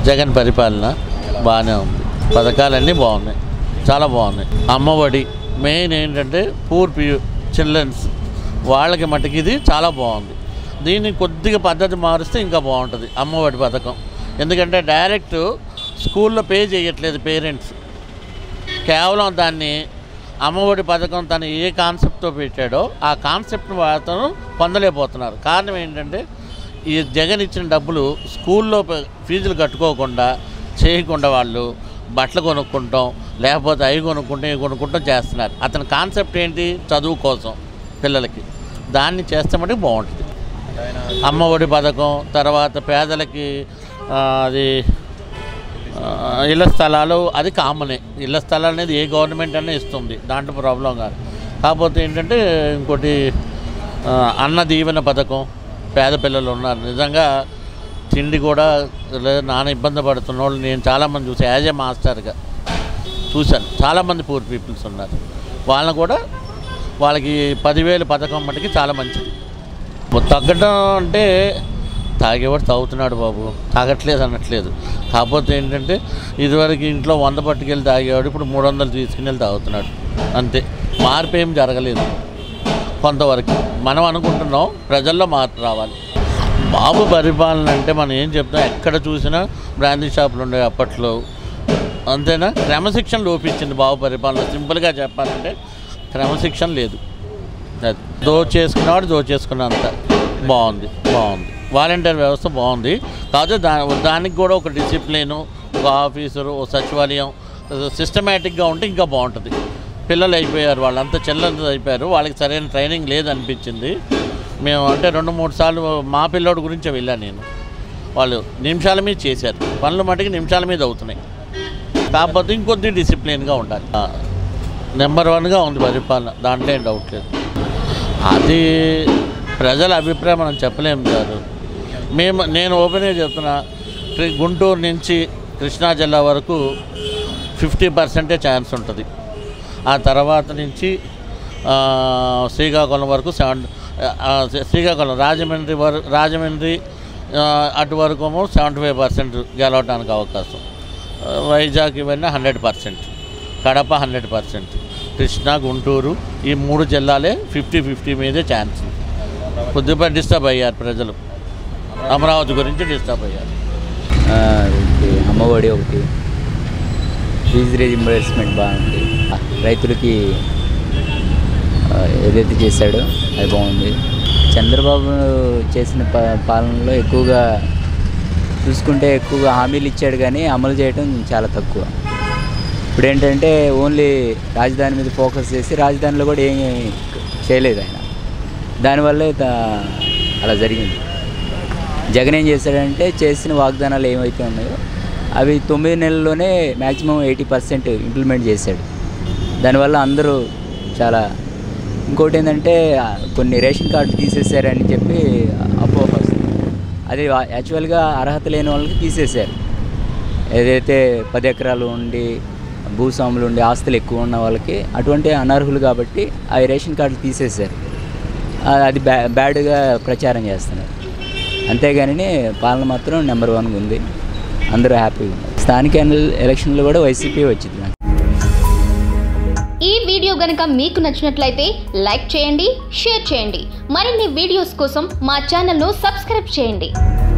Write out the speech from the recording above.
జగన్ పరిపాలన బాగానే ఉంది పథకాలన్నీ బాగున్నాయి చాలా బాగున్నాయి అమ్మఒడి మెయిన్ ఏంటంటే పూర్ పి చిల్డ్రన్స్ వాళ్ళకి మటుకు ఇది చాలా బాగుంది దీన్ని కొద్దిగా పద్ధతి మారిస్తే ఇంకా బాగుంటుంది అమ్మఒడి పథకం ఎందుకంటే డైరెక్ట్ స్కూల్లో పే చేయట్లేదు పేరెంట్స్ కేవలం దాన్ని అమ్మఒడి పథకం తను ఏ కాన్సెప్ట్తో పెట్టాడో ఆ కాన్సెప్ట్ని అతను పొందలేకపోతున్నారు కారణం ఏంటంటే ఈ జగన్ ఇచ్చిన డబ్బులు స్కూల్లో ప- ఫీజులు కట్టుకోకుండా చేయకుండా వాళ్ళు బట్టలు కొనుక్కుంటాం లేకపోతే అవి కొనుక్కుంటాం ఇవి కొనుక్కుంటాం చేస్తున్నారు అతని కాన్సెప్ట్ ఏంటి చదువు కోసం పిల్లలకి దాన్ని చేస్తే మటుకు బాగుంటుంది అమ్మఒడి పథకం తర్వాత పేదలకి ఆ, అది ఆ, ఇళ్ల స్థలాలు అది కామనే ఇళ్ల స్థలాలు అనేది ఏ గవర్నమెంట్ అనే ఇస్తుంది దాంట్లో ప్రాబ్లం కాదు కాకపోతే ఏంటంటే ఇంకోటి ఆ, అన్న దీవెన పథకం పేద పిల్లలు ఉన్నారు నిజంగా తిండి కూడా లేదు నాన్న ఇబ్బంది పడుతున్న వాళ్ళు నేను చాలామంది చూసాను యాజ్ ఏ మాస్టర్గా చూశాను చాలామంది పూర్ పీపుల్స్ ఉన్నారు వాళ్ళని కూడా వాళ్ళకి పదివేలు పథకం మటుకి చాలా మంచిది తగ్గడం అంటే తాగేవాడు తాగుతున్నాడు బాబు తాగట్లేదు అనట్లేదు కాకపోతే ఏంటంటే ఇదివరకు ఇంట్లో వంద పట్టుకెళ్ళి తాగేవాడు ఇప్పుడు మూడు వందలు తీసుకుని వెళ్ళి తాగుతున్నాడు అంతే మార్పు ఏం జరగలేదు కొంతవరకు మనం అనుకుంటున్నాం ప్రజల్లో మార్పు రావాలి బాబు పరిపాలన అంటే మనం ఏం చెప్తాం ఎక్కడ చూసినా బ్రాందీ షాపులు ఉండే అప్పట్లో అంతేనా క్రమశిక్షణ లోపించింది బాబు పరిపాలన సింపుల్గా చెప్పాలంటే క్రమశిక్షణ లేదు అది దోచేసుకున్నవాడు దోచేసుకున్నంత బాగుంది బాగుంది వాలంటీర్ వ్యవస్థ బాగుంది కాకపోతే దా దానికి కూడా ఒక డిసిప్లిన్ ఒక ఆఫీసరు ఒక సచివాలయం సిస్టమేటిక్గా ఉంటే ఇంకా బాగుంటుంది పిల్లలు అయిపోయారు వాళ్ళంతా చిల్లలు అయిపోయారు వాళ్ళకి సరైన ట్రైనింగ్ లేదనిపించింది మేము అంటే రెండు మూడు సార్లు మా పిల్లోడి గురించే వెళ్ళాను నేను వాళ్ళు నిమిషాల మీద చేశారు పనులు మటుకు నిమిషాల మీద అవుతున్నాయి కాకపోతే ఇంకొద్ది డిసిప్లిన్గా ఉండాలి ఆ, నెంబర్ వన్గా ఉంది పరిపాలన దాంట్లో ఏం డౌట్ లేదు అది ప్రజల అభిప్రాయం మనం చెప్పలేము సార్ మేము నేను ఓపెన్గా చెప్తున్నా కృ- గుంటూరు నుంచి కృష్ణా జిల్లా వరకు ఫిఫ్టీ పర్సెంటే ఛాన్స్ ఉంటుంది ఆ తర్వాత నుంచి ఆ, శ్రీకాకుళం వరకు సెవెన్ శ్రీకాకుళం రాజమండ్రి వరకు రాజమండ్రి ఆ, అటు వరకు ఏమో సెవెంటీ ఫైవ్ పర్సెంట్ గెలవడానికి అవకాశం ఆ, వైజాగ్ ఇవన్నీ hundred percent Kadapa hundred percent Krishna Guntur ఈ మూడు జిల్లాలే ఫిఫ్టీ ఫిఫ్టీ మీదే ఛాన్స్ కొద్దిగా డిస్టర్బ్ అయ్యారు ప్రజలు అమరావతి గురించి డిస్టర్బ్ అయ్యారు ఆ, ఒకటి అమ్మఒడి ఒకటి ఫీజు రీఇంబర్స్మెంట్ బాగుంది రైతులకి ఆ, ఏదైతే చేశాడో అది బాగుంది చంద్రబాబు చేసిన ప పాలనలో ఎక్కువగా చూసుకుంటే ఎక్కువగా హామీలు ఇచ్చాడు కానీ అమలు చేయడం చాలా తక్కువ ఇప్పుడు ఏంటంటే ఓన్లీ రాజధాని మీద ఫోకస్ చేసి రాజధానిలో కూడా ఏం చేయలేదు ఆయన దానివల్లే త- అలా జరిగింది జగన్ ఏం చేశాడంటే చేసిన వాగ్దానాలు ఏమైతే ఉన్నాయో అవి తొమ్మిది నెలల్లోనే మ్యాక్సిమం ఎయిటీ పర్సెంట్ ఇంప్లిమెంట్ చేశాడు దానివల్ల అందరూ చాలా ఇంకోటి ఏంటంటే ఆ, కొన్ని రేషన్ కార్డు తీసేశారని చెప్పి అపోహ వస్తుంది అది వా- యాక్చువల్గా అర్హత లేని వాళ్ళకి తీసేశారు ఏదైతే పది ఎకరాలు ఉండి భూస్వాములు ఉండి ఆస్తులు ఎక్కువ ఉన్న వాళ్ళకి అటువంటి అనర్హులు కాబట్టి ఆ రేషన్ కార్డులు తీసేశారు ఆ, అది బ్యా బ్యాడ్గా ప్రచారం చేస్తున్నారు అంతేగాని పాలన మాత్రం నెంబర్ వన్గా ఉంది అందరూ హ్యాపీగా ఉన్నారు స్థానిక ఎల- ఎలక్షన్లో కూడా వైసీపీ వచ్చింది నాకు ఈ వీడియో గనుక మీకు నచ్చినట్లయితే లైక్ చేయండి షేర్ చేయండి మరిన్ని వీడియోస్ కోసం మా ఛానల్ను సబ్స్క్రైబ్ చేయండి